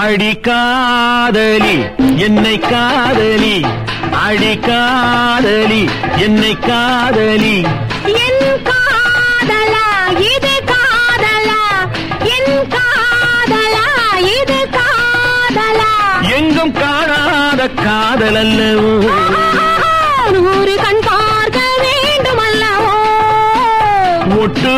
அடி காதலி என்னை காதலி அடி காதலி என்னை காதலி என் காதலா இது காதலா என் காதலா இது காதலா எங்கும் காணாத காதல் அல்லவோ நூறு கண் பார்க்க வேண்டும் அல்லவோ ஒட்டு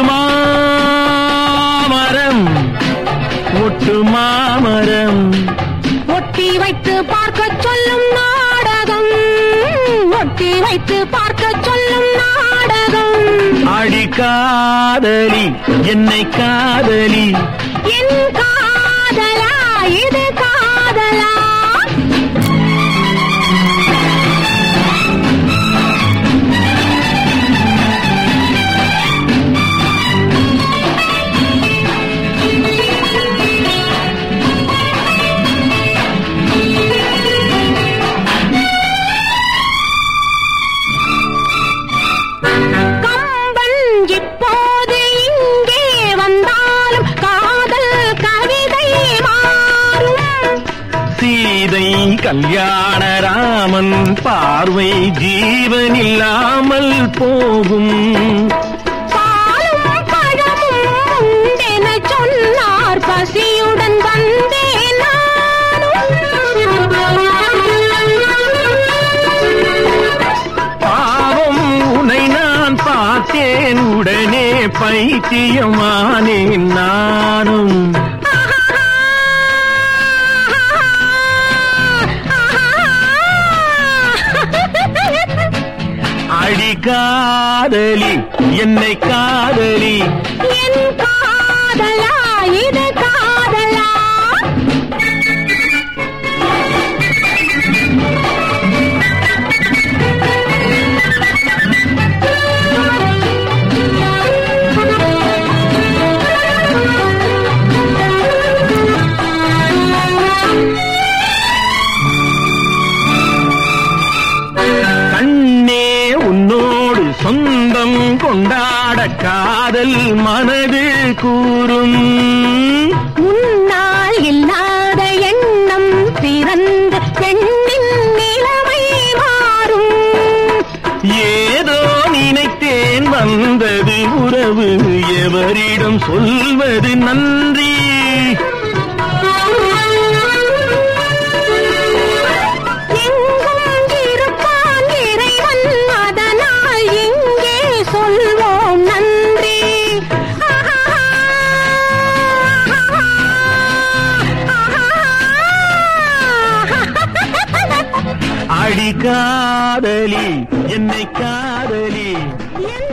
மாமரம் ஒட்டு மாமரம் ஒட்டி வைத்து பார்க்க சொல்லும் நாடகம் ஒட்டி வைத்து பார்க்க சொல்லும் நாடகம் அடி காதலி என்னை காதலி என் காதலா இது காதலா கம்பன் இப்போது இங்கே வந்தாலும் காதல் கவிதை மாறும் சீதை கல்யாண ராமன் பார்வை ஜீவன் இல்லாமல் போகும் பாலும் பழமும் உண்டென சொன்னார் பசியுடன் வந்தேன் நானும். பாவம் உன்னை நான் பார்த்தேன் உடனே பைத்தியமானேன் நானும் அடி காதலி என்னை காதலி என் காதலா இது காதலா கண்ணே உன்னோடு சொந்தம் கொண்டாட காதல் மனது கூறும் முன்னால் இல்லாத எண்ணம் பிறந்த பெண்ணின் நிலைமை மாறும் ஏதோ நினைத்தேன் வந்தது உறவு எவரிடம் சொல்வது நன்றி எங்கும் இருப்பான் இறைவன் அதனால் இங்கே சொல்வோம் நன்றி அடி காதலி என்னை காதலி என்